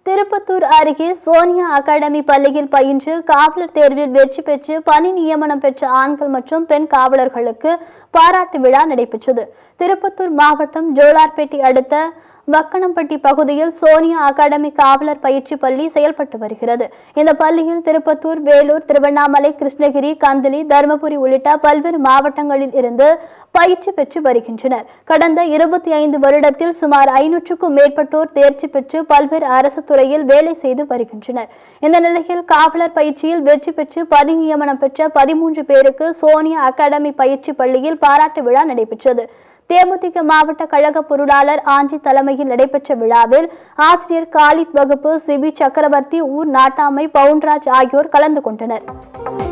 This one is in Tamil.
திருப்பத்தூர் அருகே சோனியா அகாடமி பள்ளியில் பயின்று காவலர் தேர்வில் வெற்றி பெற்று பணி நியமனம் பெற்ற ஆண்கள் மற்றும் பெண் காவலர்களுக்கு பாராட்டு விழா நடைபெற்றது திருப்பத்தூர் மாவட்டம் ஜோலார்பேட்டை அடுத்த வக்கணம்பட்டி பகுதியில் சோனியா அகாடமி காவலர் பயிற்சி பள்ளி செயல்பட்டு வருகிறது இந்த பள்ளியில் திருப்பத்தூர் வேலூர் திருவண்ணாமலை கிருஷ்ணகிரி கந்தளி தருமபுரி உள்ளிட்ட பல்வேறு மாவட்டங்களில் இருந்து பயிற்சி பெற்று வருகின்றனர் கடந்த இருபத்தி ஐந்து வருடத்தில் சுமார் ஐநூற்றுக்கும் மேற்பட்டோர் தேர்ச்சி பெற்று பல்வேறு அரசு துறையில் வேலை செய்து வருகின்றனர் இந்த நிலையில் காவலர் பயிற்சியில் வெற்றி பெற்று பணி நியமனம் பெற்ற பதிமூன்று பேருக்கு சோனியா அகாடமி பயிற்சி பள்ளியில் பாராட்டு விழா நடைபெற்றது தேமுதிக மாவட்ட கழக பொருளாளர் ஆஞ்சி தலைமையில் நடைபெற்ற விழாவில் ஆசிரியர் காலித் வகுப்பு சிபி சக்கரவர்த்தி ஊர் நாட்டாமை பவுன்ராஜ் ஆகியோர் கலந்து கொண்டனர்